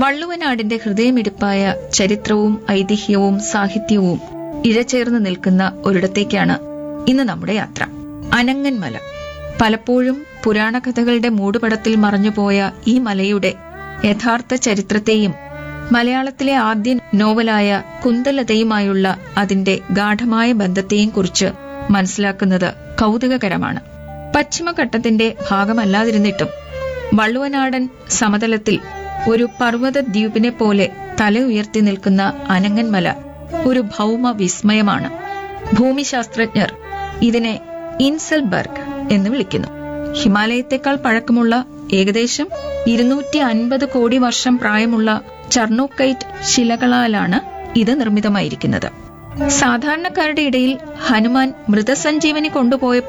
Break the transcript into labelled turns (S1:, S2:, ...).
S1: വള്ളുവനാടിന്റെ ഹൃദയമിടിപ്പായ ചരിത്രവും ഐതിഹ്യവും സാഹിത്യവും ഇഴചേർന്ന് നിൽക്കുന്ന ഒരിടത്തേക്കാണ് ഇന്ന് നമ്മുടെ യാത്ര അനങ്ങൻമല പലപ്പോഴും പുരാണകഥകളുടെ മൂടുപടത്തിൽ മറഞ്ഞുപോയ ഈ മലയുടെ യഥാർത്ഥ ചരിത്രത്തെയും മലയാളത്തിലെ ആദ്യ നോവലായ കുന്തലതയുമായുള്ള അതിന്റെ ഗാഠമായ ബന്ധത്തെയും കുറിച്ച് മനസ്സിലാക്കുന്നത് കൗതുകകരമാണ് പശ്ചിമഘട്ടത്തിന്റെ ഭാഗമല്ലാതിരുന്നിട്ടും വള്ളുവനാടൻ സമതലത്തിൽ ഒരു പർവ്വത ദ്വീപിനെ പോലെ തല ഉയർത്തി നിൽക്കുന്ന അനങ്ങൻമല ഒരു ഭൗമ വിസ്മയമാണ് ഭൂമിശാസ്ത്രജ്ഞർ ഇതിനെ ഇൻസൽബർഗ് എന്ന് വിളിക്കുന്നു ഹിമാലയത്തെക്കാൾ പഴക്കമുള്ള ഏകദേശം ഇരുന്നൂറ്റി അൻപത് കോടി വർഷം പ്രായമുള്ള ചർണോക്കൈറ്റ് ശിലകളാലാണ് ഇത് നിർമ്മിതമായിരിക്കുന്നത് സാധാരണക്കാരുടെ ഇടയിൽ ഹനുമാൻ മൃതസഞ്ജീവനി കൊണ്ടുപോയപ്പോൾ